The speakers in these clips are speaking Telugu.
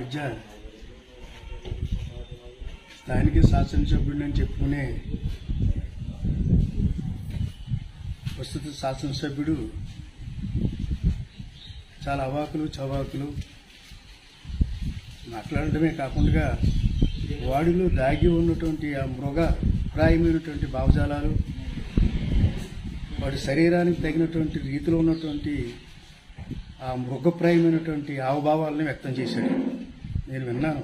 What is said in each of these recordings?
మధ్య స్థానిక శాసనసభ్యుడిని అని చెప్పుకునే ప్రస్తుత శాసనసభ్యుడు చాలా అవాకులు చవాకులు మాట్లాడటమే కాకుండా వాడిలో దాగి ఉన్నటువంటి ఆ మృగ ప్రాయమైనటువంటి భావజాలాలు వాడి శరీరానికి తగినటువంటి రీతిలో ఉన్నటువంటి ఆ మృగప్రాయమైనటువంటి హావభావాలను వ్యక్తం చేశాడు నేను విన్నాను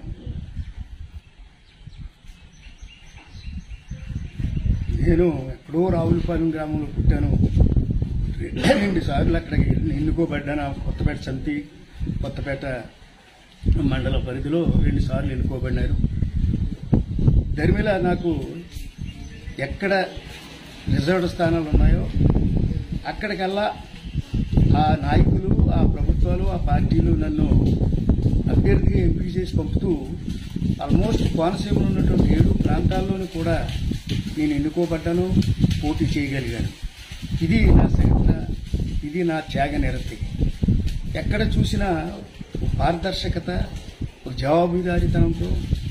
నేను ఎక్కడో రావులపాలెం గ్రామంలో పుట్టాను రెండు సార్లు అక్కడికి ఎన్నుకోబడ్డాను ఆ కొత్తపేట సంతి కొత్తపేట మండల పరిధిలో రెండు సార్లు ఎన్నుకోబడినారు ధర్మిల నాకు ఎక్కడ రిజర్వ్డ్ స్థానాలు ఉన్నాయో అక్కడికల్లా ఆ నాయకులు ఆ ప్రభుత్వాలు ఆ పార్టీలు నన్ను అభ్యర్థిగా ఎంపిక చేసి పంపుతూ ఆల్మోస్ట్ కోనసీమలో ఉన్నటువంటి ఏడు ప్రాంతాల్లోనూ కూడా నేను ఎన్నుకోబడ్డాను పోటీ చేయగలిగాను ఇది నా చరిత్ర ఇది నా త్యాగ నిరతి ఎక్కడ చూసినా ఒక పారదర్శకత ఒక జవాబుదారీతనంతో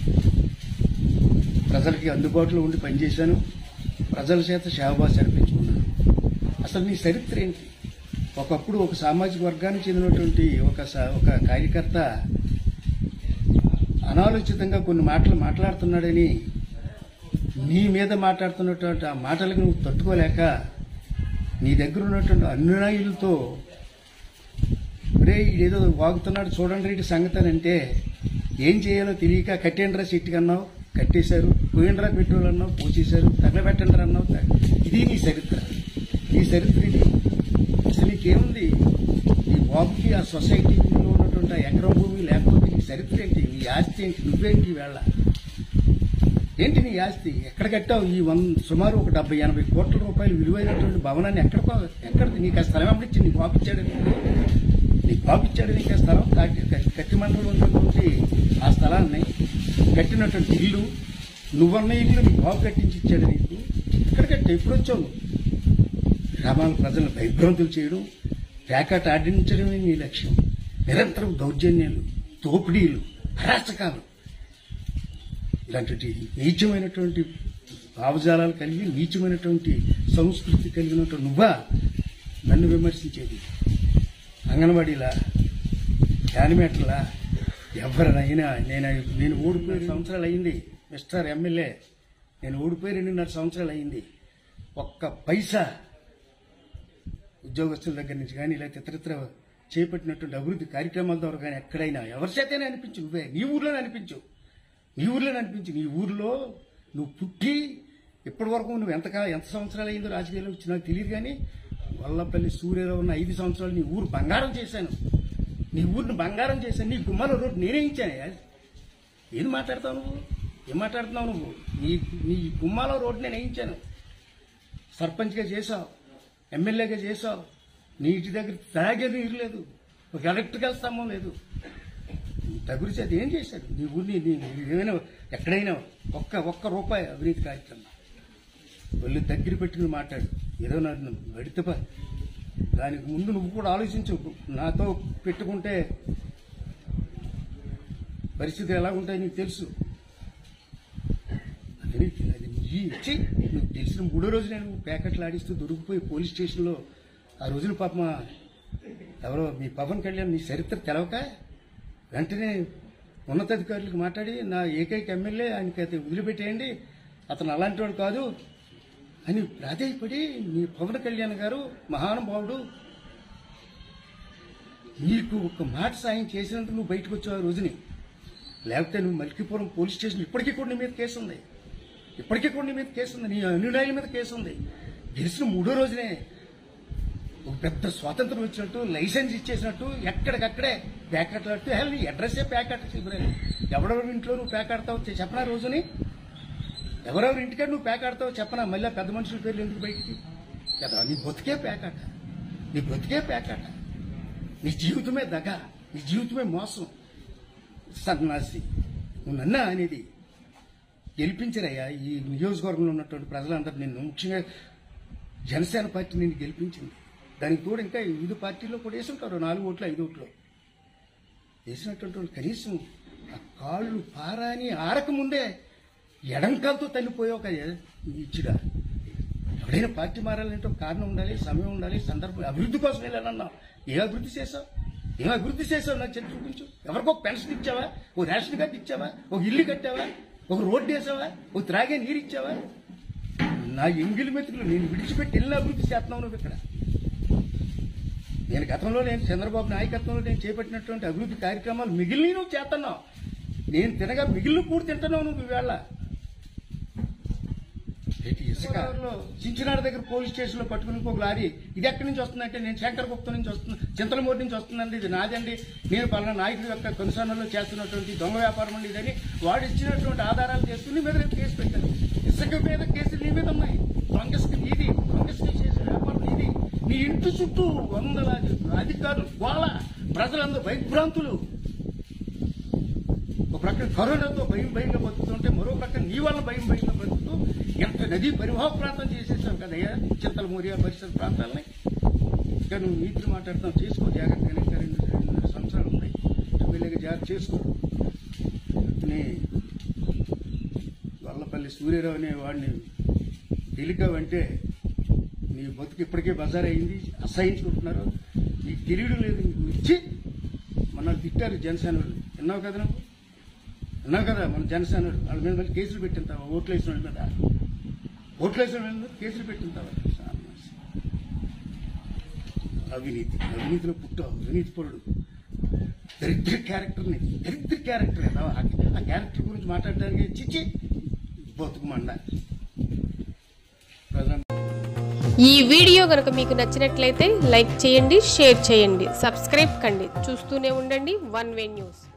ప్రజలకి అందుబాటులో ఉండి పనిచేశాను ప్రజల చేత సేవభాష అనిపించుకున్నాను అసలు నీ చరిత్ర ఏంటి ఒకప్పుడు ఒక సామాజిక వర్గానికి చెందినటువంటి ఒక స- ఒక కార్యకర్త అనాలోచితంగా కొన్ని మాటలు మాట్లాడుతున్నాడని నీ మీద మాట్లాడుతున్నటువంటి ఆ మాటలకు నువ్వు తట్టుకోలేక నీ దగ్గర ఉన్నటువంటి అనునాయులతో రే ఏదో వాగుతున్నాడు చూడండి రేటి సంగతి అని అంటే ఏం చేయాలో తెలియక కట్టేండ్రా సిట్టుకి అన్నావు కట్టేశారు పోయిండ్రా పెట్రోల్ అన్నావు పోసేశారు తగలబెట్టండి అన్నావు త- ఇది నీ చరిత్ర నీ చరిత్ర ఇది అసలు నీకేముంది నీ బాబుకి ఆ సొసైటీలో ఉన్నటువంటి ఆ ఎకరం భూమి లేకపోతే నీ చరిత్ర ఏంటి నీ ఆస్తి ఏంటి నువ్వేంటి వేళ ఏంటి నీ ఆస్తి ఎక్కడ కట్టావు ఈ వన్ సుమారు ఒక డెబ్బై ఎనభై కోట్ల రూపాయలు విలువైనటువంటి భవనాన్ని ఎక్కడ కో- ఎక్కడ నీకు ఆ స్థలం ఎవరిచ్చి నీకు బాబు ఇచ్చాడు నీకు బాబు ఇచ్చాడు నీకు ఆ స్థలం కట్టి- కట్టి- కట్టి మండలంలో ఉన్నటువంటి ఆ స్థలాన్ని కట్టినటువంటి ఇల్లు నువ్వన్న ఇల్లు నీకు బాబు కట్టించి ఇచ్చాడు నీకు ఎక్కడ కట్టి ఎప్పుడు వచ్చావు నువ్వు? గ్రామాల ప్రజలను భయభ్రాంతులు చేయడం ప్యాకెట్ ఆడించడమే నీ లక్ష్యం నిరంతరం దౌర్జన్యాలు దోపిడీలు అరాచకాలు ఇలాంటి నీచమైనటువంటి భావజాలాలు కలిగి నీచమైనటువంటి సంస్కృతి కలిగినటువంటి నువ్వా నన్ను విమర్శించేది అంగన్వాడీలా యానిమేటర్లా ఎవరినైనా నేను నేను ఓడిపోయి రెండు సంవత్సరాలు అయింది మిస్టర్ ఎమ్మెల్యే నేను ఓడిపోయి రెండున్నర సంవత్సరాలు అయింది ఒక్క పైసా ఉద్యోగస్తుల దగ్గర నుంచి కానీ లేకపోతే ఇతరత్ర చేపట్టినటువంటి అభివృద్ధి కార్యక్రమాల ద్వారా కానీ ఎక్కడైనా ఎవరి చేతనే అనిపించు నువ్వే నీ ఊర్లోనే అనిపించు నీ ఊర్లోనే అనిపించు నీ ఊర్లో నువ్వు పుట్టి ఇప్పటి వరకు నువ్వు ఎంత కా- ఎంత సంవత్సరాలు అయిందో రాజకీయాల్లో వచ్చి నాకు తెలియదు కానీ వల్లపల్లి సూర్యలో ఉన్న ఐదు సంవత్సరాలు నీ ఊరు బంగారం చేశాను నీ ఊరిని బంగారం చేశాను నీ గుమ్మలో రోడ్డు నేనే ఇచ్చాను ఏది మాట్లాడతావు నువ్వు ఏం మాట్లాడుతున్నావు నువ్వు నీ నీ గుమ్మాలో రోడ్డు నేను వేయించాను సర్పంచ్గా చేశావు ఎమ్మెల్యేగా చేశావు నీ ఇంటి దగ్గర తాగే నీరు లేదు ఒక ఎలక్ట్రికల్ స్తంభం లేదు తగురిచి అది ఏం చేశాడు నీ ఊరిని నీ ఏమైనా ఎక్కడైనా ఒక్క ఒక్క రూపాయి అవినీతి కార్యక్రమం ఒళ్ళు దగ్గర పెట్టుకుని మాట్లాడు ఏదో నన్ను గడితే ప- దానికి ముందు నువ్వు కూడా ఆలోచించు నాతో పెట్టుకుంటే పరిస్థితులు ఎలా ఉంటాయో నీకు తెలుసు అది అది నీ ఇచ్చి నువ్వు తెలిసిన మూడో రోజు నేను ప్యాకెట్లు ఆడిస్తూ దొరికిపోయి పోలీస్ స్టేషన్లో ఆ రోజున పాప ఎవరో మీ పవన్ కళ్యాణ్ నీ చరిత్ర తెలవక వెంటనే ఉన్నతాధికారులకు మాట్లాడి నా ఏకైక ఎమ్మెల్యే ఆయనకి అయితే వదిలిపెట్టేయండి అతను అలాంటి వాడు కాదు అని ప్రాధేయపడి మీ పవన్ కళ్యాణ్ గారు మహానుభావుడు నీకు ఒక మాట సాయం చేసినందుకు నువ్వు బయటకు వచ్చావు ఆ రోజుని లేకపోతే నువ్వు మల్కీపురం పోలీస్ స్టేషన్ ఇప్పటికీ కూడా నీ మీద కేసు ఉంది ఇప్పటికీ కూడా నీ మీద కేసు ఉంది నీ అనునాయుల మీద కేసు ఉంది గెలిచిన మూడో రోజునే ఒక పెద్ద స్వాతంత్రం వచ్చినట్టు లైసెన్స్ ఇచ్చేసినట్టు ఎక్కడికక్కడే ప్యాకెట్లాడుతూ హెల్ నీ అడ్రస్సే ప్యాకెట్ చివరని ఎవడెవరి ఇంట్లో నువ్వు ప్యాకెడతావు చెప్పనా రోజుని ఎవరెవరి ఇంటికాడ నువ్వు ప్యాకెడతావు చెప్పనా మళ్ళీ ఆ పెద్ద మనుషుల పేర్లు ఎందుకు బయటికి కదా నీ బతికే ప్యాకెట్ నీ బ్రతికే ప్యాకెట్ నీ జీవితమే దగ నీ జీవితమే మోసం సన్నాసి నువ్వు నన్నా అనేది గెలిపించరయ్యా ఈ నియోజకవర్గంలో ఉన్నటువంటి ప్రజలందరూ నిన్ను ముఖ్యంగా జనసేన పార్టీ నిన్ను గెలిపించింది దానికి తోడు ఇంకా వివిధ పార్టీల్లో కూడా వేసుంటారు నాలుగు ఓట్లు ఐదు ఓట్లు వేసినటువంటి వాళ్ళు కనీసం ఆ కాళ్ళు పారాని ఆరకముందే ఎడంకాలతో తల్లిపోయే ఒక ఇచ్చిడా ఎవడైనా పార్టీ మారాలంటే ఒక కారణం ఉండాలి సమయం ఉండాలి సందర్భం అభివృద్ధి కోసం వెళ్ళానన్నా ఏ అభివృద్ధి చేసావు ఏం అభివృద్ధి చేసావు నాకు చెప్పి చూపించు ఎవరికో పెన్షన్ ఇచ్చావా ఓ రేషన్ కార్డు ఇచ్చావా ఒక ఇల్లు కట్టావా ఒక రోడ్డు వేసావా ఒక త్రాగే నీరు ఇచ్చావా నా ఎంగిలి మెతుకులు నేను విడిచిపెట్టి వెళ్ళిన అభివృద్ధి చేస్తున్నావు నువ్వు ఇక్కడ నేను గతంలో నేను చంద్రబాబు నాయకత్వంలో నేను చేపట్టినటువంటి అభివృద్ధి కార్యక్రమాలు మిగిలిన నువ్వు చేస్తున్నావు నేను తినగా మిగిలిన కూడా తింటున్నావు నువ్వు ఈవేళ ఏంటి ఇసుక చించినాడ దగ్గర పోలీస్ స్టేషన్ లో పట్టుకుని ఇంకొక లారీ ఇది ఎక్కడి నుంచి వస్తుందంటే నేను శంకర్ గుప్తా నుంచి వస్తుంది చింతలమూరి నుంచి వస్తుందండి ఇది నాదండి నేను పలానా నాయకుడి యొక్క కొనసాగంలో చేస్తున్నటువంటి దొంగ వ్యాపారం అండి ఇదని వాడు ఇచ్చినటువంటి ఆధారాలు చేసుకుని నీ మీద రేపు కేసు పెట్టారు ఇసుక మీద కేసులు నీ మీద ఉన్నాయి కాంగ్రెస్ నీది కాంగ్రెస్ చేసే వ్యాపారం నీది నీ ఇంటి చుట్టూ వందల అధికారులు గోళ ప్రజలందరూ భయభ్రాంతులు ఒక ప్రక్కన కరోనాతో భయం భయంగా బతుకుతుంటే మరో ప్రక్కన నీ వల్ల భయం భయంగా బతుకుతూ ఎంత నదీ పరివాహ ప్రాంతం చేసేసావు కదయ్యా చింతల మోరియా పరిసర ప్రాంతాలని ఇంకా నువ్వు నీతులు మాట్లాడుతావు చేసుకో జాగ్రత్తగా ఇంకా రెండు రెండున్నర సంవత్సరాలు ఉన్నాయి ఎమ్మెల్యేగా జాగ్రత్త చేసుకో నీ వల్లపల్లి సూర్యరావు అనే వాడిని గెలికావంటే నీ బతుకు ఇప్పటికే బజార్ అయింది అసహించుకుంటున్నారు నీకు తెలియడం లేదు నీకు ఇచ్చి మన తిట్టారు జనసేన వాళ్ళు విన్నావు కదా నువ్వు విన్నావు కదా మన జనసేన వాళ్ళు. వాళ్ళ మీద మళ్ళీ కేసులు పెట్టింతావా ఓట్లు వేసిన వాళ్ళ మీద ఓట్లు వేసిన వాళ్ళ మీద కేసులు పెట్టింతావా అవినీతి అవినీతిలో పుట్టావు అవినీతి పరుడు దరిద్ర క్యారెక్టర్ని దరిద్ర క్యారెక్టర్ కదా ఆ క్యారెక్టర్ గురించి మాట్లాడడానికి చిచ్చి బతుకు మండ ప్రధాన ఈ వీడియో కనుక మీకు నచ్చినట్లయితే లైక్ చేయండి షేర్ చేయండి సబ్స్క్రైబ్ కండి చూస్తూనే ఉండండి వన్ వే న్యూస్